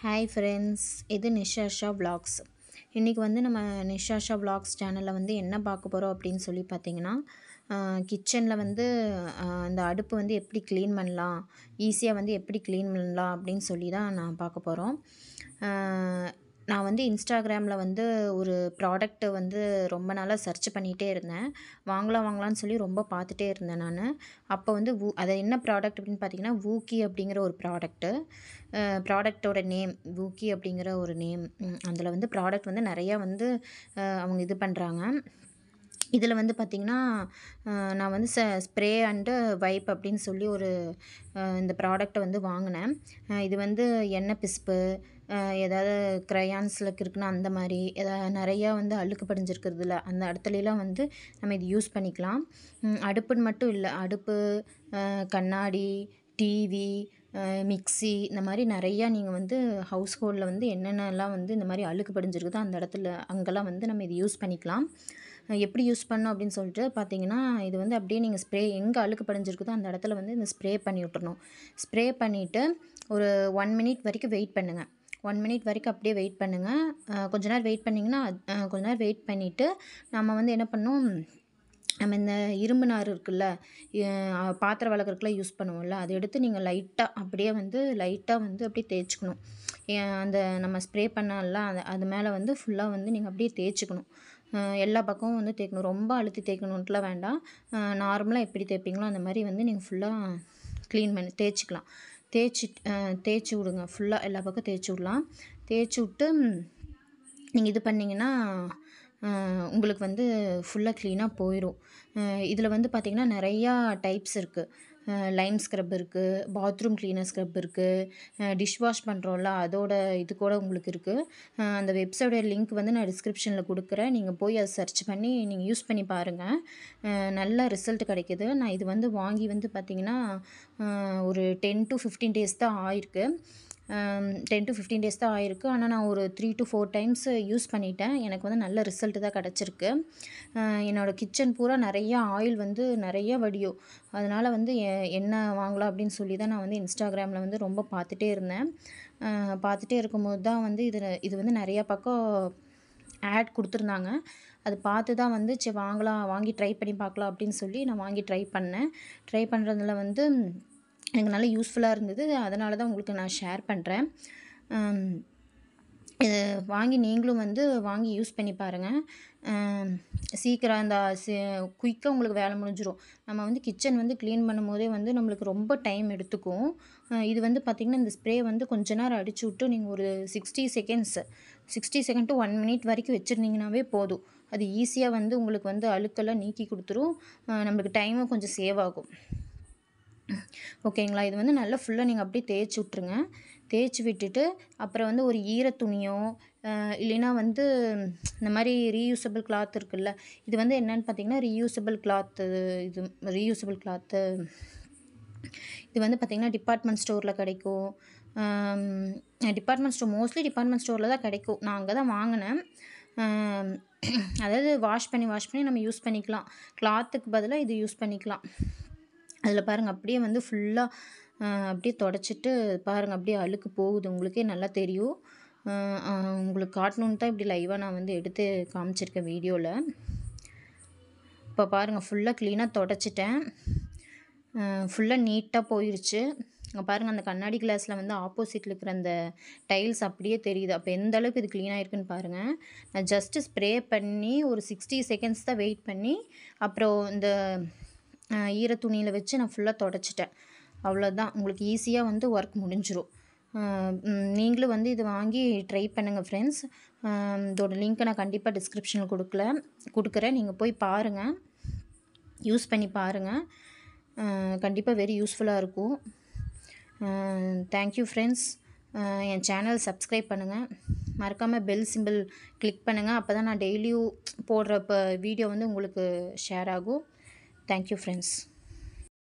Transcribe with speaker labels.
Speaker 1: hi friends இது நிஷாஷா vlogs இன்றைக்கி வந்து நம்ம நிஷாஷா vlogs சேனலில் வந்து என்ன பார்க்க போகிறோம் அப்படின்னு சொல்லி பார்த்தீங்கன்னா கிச்சனில் வந்து ஆஹ், இந்த அடுப்பு வந்து எப்படி க்ளீன் பண்ணலாம் ஈஸியாக வந்து எப்படி க்ளீன் பண்ணலாம் அப்படின்னு சொல்லி தான் நான் பார்க்க போகிறோம் நான் வந்து இன்ஸ்டாகிராமில் வந்து ஒரு ப்ராடக்ட்டு வந்து ரொம்ப நாளாக சர்ச் பண்ணிகிட்டே இருந்தேன் வாங்கலாம் வாங்கலாம்னு சொல்லி ரொம்ப பார்த்துட்டே இருந்தேன் நான் அப்போ வந்து வூ அது என்ன ப்ராடக்ட் அப்படின்னு பார்த்தீங்கன்னா வூக்கி அப்படிங்கிற ஒரு ப்ராடக்ட்டு ப்ராடக்டோட நேம் வூக்கி அப்படிங்கிற ஒரு நேம் அதில் வந்து ப்ராடக்ட் வந்து நிறையா வந்து அஹ், அவங்க இது பண்ணுறாங்க இதில் வந்து பார்த்திங்கன்னா அஹ், நான் வந்து ச ஸ்ப்ரே அண்டு வைப் அப்படின்னு சொல்லி ஒரு அஹ், இந்த ப்ராடக்டை வந்து வாங்கினேன் அஹ், இது வந்து எண்ணெய் பிசுப்பு அஹ், ஏதாவது க்ரையான்ஸில் இருக்குன்னா அந்த மாதிரி ஏதாவது நிறையா வந்து அழுக்கு படிஞ்சிருக்கிறதுல அந்த இடத்துலலாம் வந்து நம்ம இது யூஸ் பண்ணிக்கலாம் ம், அடுப்புன்னு மட்டும் இல்லை அடுப்பு அஹ், கண்ணாடி டிவி மிக்ஸி இந்த மாதிரி நிறையா நீங்கள் வந்து ஹவுஸ் ஹோல்டில் வந்து என்னென்னலாம் வந்து இந்த மாதிரி அழுக்கு படிஞ்சிருக்குதோ அந்த இடத்துல அங்கெல்லாம் வந்து நம்ம இது யூஸ் பண்ணிக்கலாம் அஹ் எப்படி யூஸ் பண்ணோம் அப்படின்னு சொல்லிட்டு பார்த்தீங்கன்னா இது வந்து அப்படியே நீங்கள் ஸ்ப்ரே எங்கே அழுக்கு படிஞ்சிருக்குதோ அந்த இடத்துல வந்து இந்த ஸ்ப்ரே பண்ணி விட்டுறணும் ஸ்ப்ரே பண்ணிவிட்டு ஒரு ஒன் மினிட் வரைக்கும் வெயிட் பண்ணுங்கள் ஒன் மினிட் வரைக்கும் அப்படியே வெயிட் பண்ணுங்கள் அஹ் கொஞ்ச நேரம் வெயிட் பண்ணிங்கன்னா அது- அஹ் கொஞ்ச நேரம் வெயிட் பண்ணிவிட்டு நம்ம வந்து என்ன பண்ணணும் நம்ம இந்த இரும்பு நார் இருக்குல்ல அஹ் பாத்திரம் விளக்குறதுக்குலாம் யூஸ் பண்ணுவோம்ல அதை எடுத்து நீங்கள் லைட்டாக அப்படியே வந்து லைட்டாக வந்து அப்படியே தேய்ச்சிக்கணும் ஏன் அந்த நம்ம ஸ்ப்ரே பண்ணல அது அது மேலே வந்து ஃபுல்லாக வந்து நீங்கள் அப்படியே தேய்ச்சிக்கணும் அஹ் எல்லா பக்கமும் வந்து தேய்க்கணும் ரொம்ப அழுத்தி தேய்க்கணுன்ட்டுலாம் வேண்டாம் நார்மலாக எப்படி தேய்ப்பீங்களோ அந்த மாதிரி வந்து நீங்கள் ஃபுல்லாக க்ளீன் பண்ணி தேய்ச்சிக்கலாம் தேய்ச்சி தேய்ச்சி விடுங்க ஃபுல்லாக எல்லா பக்கம் தேய்ச்சி விடலாம் தேய்ச்சி விட்டு நீங்கள் இது பண்ணிங்கன்னா அஹ், உங்களுக்கு வந்து ஃபுல்லாக க்ளீனாக போயிடும் இதில் வந்து பார்த்திங்கன்னா நிறையா டைப்ஸ் இருக்குது லைம் ஸ்க்ரப் இருக்குது பாத்ரூம் கிளீனர் ஸ்க்ரப் இருக்குது டிஷ் வாஷ் பண்ணுறோம்ல அதோட இது கூட உங்களுக்கு இருக்குது அந்த வெப்சைட்டோட லிங்க் வந்து நான் டிஸ்கிரிப்ஷனில் கொடுக்குறேன் நீங்கள் போய் அதை சர்ச் பண்ணி நீங்கள் யூஸ் பண்ணி பாருங்கள் அஹ் நல்ல ரிசல்ட் கிடைக்கிது நான் இது வந்து வாங்கி வந்து பார்த்திங்கன்னா அஹ் ஒரு டென் டு ஃபிஃப்டீன் டேஸ் தான் ஆயிருக்கு டென் டு ஃபிஃப்டீன் டேஸ் தான் ஆயிருக்கு ஆனால் நான் ஒரு three to four times use பண்ணிட்டேன் எனக்கு வந்து நல்ல ரிசல்ட் தான் கிடச்சிருக்கு என்னோடய கிச்சன் பூரா நிறைய ஆயில் வந்து நிறைய வடியும் அதனால் வந்து எ- என்ன வாங்கலாம் அப்படின்னு சொல்லி தான் நான் வந்து இன்ஸ்டாகிராமில் வந்து ரொம்ப பார்த்துட்டே இருந்தேன் அஹ் பார்த்துட்டே இருக்கும்போது தான் வந்து இது இது வந்து நிறையா பக்கம் ஆட் கொடுத்துருந்தாங்க அது பார்த்து தான் வந்து சரி வாங்கலாம் வாங்கி ட்ரை பண்ணி பார்க்கலாம் அப்படின்னு சொல்லி நான் வாங்கி ட்ரை பண்ணேன் ட்ரை பண்ணுறதுல வந்து எனக்கு நல்ல யூஸ்ஃபுல்லாக இருந்தது அதனால தான் உங்களுக்கு நான் ஷேர் பண்ணுறேன் இது வாங்கி நீங்களும் வந்து வாங்கி யூஸ் பண்ணி பாருங்கள் சீக்கிரம் அந்த குயிக்காக உங்களுக்கு வேலை முடிஞ்சிடும் நம்ம வந்து கிச்சன் வந்து க்ளீன் பண்ணும்போதே வந்து நம்மளுக்கு ரொம்ப டைம் எடுத்துக்கும் அஹ் இது வந்து பார்த்திங்கன்னா இந்த ஸ்ப்ரே வந்து கொஞ்ச நேரம் அடிச்சு விட்டு நீங்கள் ஒரு sixty seconds sixty second to one minute வரைக்கும் வச்சுருந்தீங்கனாவே போதும் அது ஈஸியாக வந்து உங்களுக்கு வந்து அழுக்கெல்லாம் நீக்கி கொடுத்துரும் அஹ் நம்மளுக்கு டைமும் கொஞ்சம் சேவ் ஆகும் ஓகேங்களா இது வந்து நல்லா ஃபுல்லாக நீங்கள் அப்படியே தேய்ச்சி விட்ருங்க தேய்ச்சி விட்டுட்டு அப்புறம் வந்து ஒரு ஈர துணியோ அஹ் இல்லைன்னா வந்து இந்த மாதிரி ரீயூசபிள் கிளாத் இருக்குல்ல இது வந்து என்னன்னு பார்த்தீங்கன்னா ரீயூசபிள் கிளாத்து இது ரீயூசபிள் கிளாத்து இது வந்து பார்த்திங்கன்னா டிபார்ட்மெண்ட் ஸ்டோரில் கிடைக்கும் டிபார்ட்மெண்ட் ஸ்டோர் மோஸ்ட்லி டிபார்ட்மெண்ட் ஸ்டோரில் தான் கிடைக்கும் நான் அங்கே தான் வாங்கினேன் ஆம், அதாவது வாஷ் பண்ணி வாஷ் பண்ணி நம்ம யூஸ் பண்ணிக்கலாம் கிளாத்துக்கு பதிலாக இது யூஸ் பண்ணிக்கலாம் அதில் பாருங்கள் அப்படியே வந்து ஃபுல்லாக அப்படியே தொடச்சிட்டு பாருங்கள் அப்படியே அழுக்கு போகுது உங்களுக்கே நல்லா தெரியும் அஹ், அஹ், உங்களுக்கு காட்டணுன்னு தான் இப்படி லைவாக நான் வந்து எடுத்து காமிச்சிருக்கேன் வீடியோவில் இப்போ பாருங்கள் ஃபுல்லாக க்ளீனாக தொடச்சிட்டேன் ஃபுல்லாக நீட்டாக போயிடுச்சு அங்கே பாருங்கள் அந்த கண்ணாடி கிளாஸில் வந்து ஆப்போசிட்டில் இருக்கிற அந்த டைல்ஸ் அப்படியே தெரியுது அப்போ எந்த அளவுக்கு இது க்ளீனாக இருக்குன்னு பாருங்கள் நான் ஜஸ்ட்டு ஸ்ப்ரே பண்ணி ஒரு சிக்ஸ்டி செகண்ட்ஸ் தான் வெயிட் பண்ணி அப்புறம் இந்த அஹ், ஈர துணியில் வச்சு நான் ஃபுல்லாக தொடச்சிட்டேன் அவ்வளோதான் உங்களுக்கு ஈஸியாக வந்து ஒர்க் முடிஞ்சிரும் அஹ், ம், நீங்களும் வந்து இது வாங்கி ட்ரை பண்ணுங்கள் ஃப்ரெண்ட்ஸ் இதோட லிங்க்கை நான் கண்டிப்பாக டிஸ்கிரிப்ஷனில் கொடுக்கல கொடுக்குறேன் நீங்கள் போய் பாருங்கள் யூஸ் பண்ணி பாருங்கள் கண்டிப்பாக வெரி யூஸ்ஃபுல்லாக இருக்கும் தேங்க்யூ ஃப்ரெண்ட்ஸ் என் சேனல் சப்ஸ்கிரைப் பண்ணுங்கள் மறக்காமல் பெல் சிம்பிள் கிளிக் பண்ணுங்கள் அப்போ தான் நான் டெய்லியும் போடுற இப்போ வீடியோ வந்து உங்களுக்கு ஷேர் ஆகும் தேங்க்யூ ஃப்ரெண்ட்ஸ்